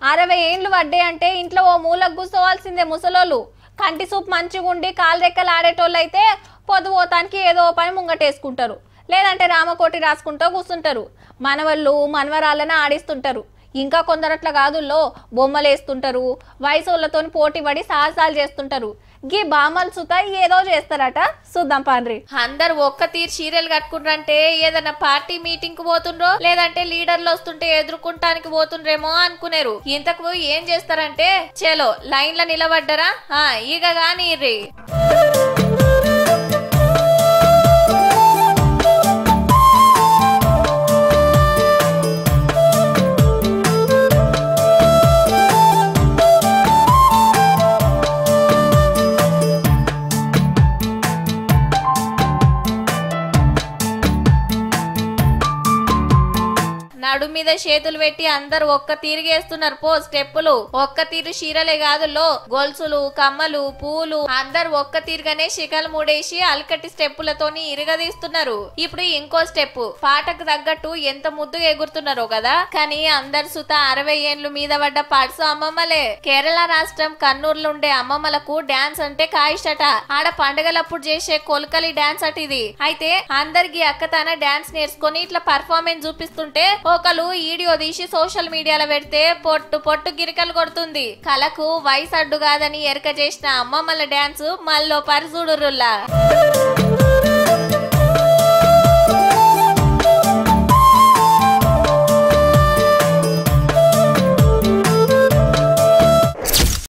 అరవై ఏండ్లు పడ్డాయి అంటే ఇంట్లో ఓ మూలకు కూర్చోవాల్సిందే ముసలోళ్ళు కంటి సూప్ మంచిగా ఉండి కాలు రెక్కలు ఆడేటోళ్ళు అయితే పొద్దు పోతానికి ఏదో ఓ పని ముంగటేసుకుంటారు లేదంటే రామకోటి రాసుకుంటూ కూర్చుంటారు మనవళ్ళు మనవరాళ్ళని ఆడిస్తుంటారు ఇంకా కొందరు అట్లా కాదుల్లో బొమ్మలు వేస్తుంటారు వయసులతో పోటీ పడి సాహసాలు చేస్తుంటారు గీ బామలు సుత ఏదో చేస్తారట చూద్దాం పాండ్రి అందరు ఒక్క తీరు చీరలు కట్టుకుంటారంటే ఏదైనా పార్టీ మీటింగ్ కు పోతుండ్రో లేదంటే లీడర్లు వస్తుంటే ఎదుర్కొంటానికి పోతుండ్రేమో అనుకునేరు ఇంతకు ఏం చేస్తారంటే చలో లైన్ లో నిలబడ్డరా ఆ, ఇక గాని ఇర్రి నడు మీద చేతులు పెట్టి అందరు ఒక్క తీరుగేస్తున్నారు పో స్టెప్పులు ఒక్క తీరు చీరలే కాదులో గొలుసులు కమ్మలు పూలు అందరు ఒక్క తీరుగానే శిఖలు మూడేసి అలకటి స్టెప్పులతోని ఇరగదీస్తున్నారు ఇప్పుడు ఇంకో స్టెప్ పాటకు తగ్గట్టు ఎంత ముద్దుగా ఎగురుతున్నారో కదా కానీ అందరు సుత అరవై ఏండ్లు మీద పడ్డ పర్సు అమ్మమ్మలే కేరళ రాష్ట్రం కన్నూరులో ఉండే అమ్మమ్మలకు డాన్స్ అంటే కాయిష్టట ఆడ పండగలప్పుడు చేసే కొలకలి డాన్స్ అట ఇది అయితే అందరికి అక్కతాన డాన్స్ నేర్చుకొని ఇట్లా పర్ఫార్మెన్స్ చూపిస్తుంటే ఒకరు వీడియో తీసి సోషల్ మీడియాలో పెడితే పొట్టు పొట్టు గిరికలు కొడుతుంది కళకు వయసు అడ్డు కాదని ఎరక చేసిన అమ్మమ్మల డాన్స్ మళ్ళీ పరిచూడురుల్లా